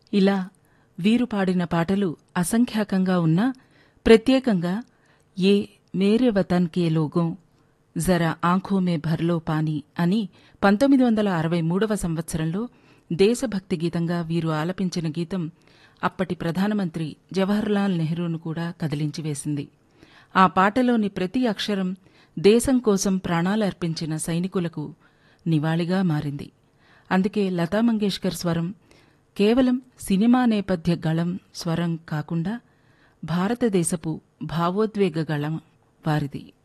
ఇలా వీరు పాడిన పాటలు అసంఖ్యాకంగా ఉన్నా ప్రత్యేకంగా ఏ మేరే వతన్ కే లోగోं జరా ఆంఖో మే భర్లో పానీ అని పంతొమ్మిది వందల అరవై మూడవ సంవత్సరంలో దేశభక్తి గీతంగా వీరు ఆలపించిన గీతం అప్పటి ప్రధానమంత్రి జవహర్లాల్ నెహ్రూను కూడా కదిలించివేసింది ఆ పాటలోని ప్రతి అక్షరం దేశం కోసం ప్రాణాలర్పించిన సైనికులకు నివాళిగా మారింది అందుకే లతా మంగేష్కర్ స్వరం కేవలం సినిమా నేపథ్య గళం స్వరం కాకుండా భారతదేశపు భావోద్వేగ గళం వారిది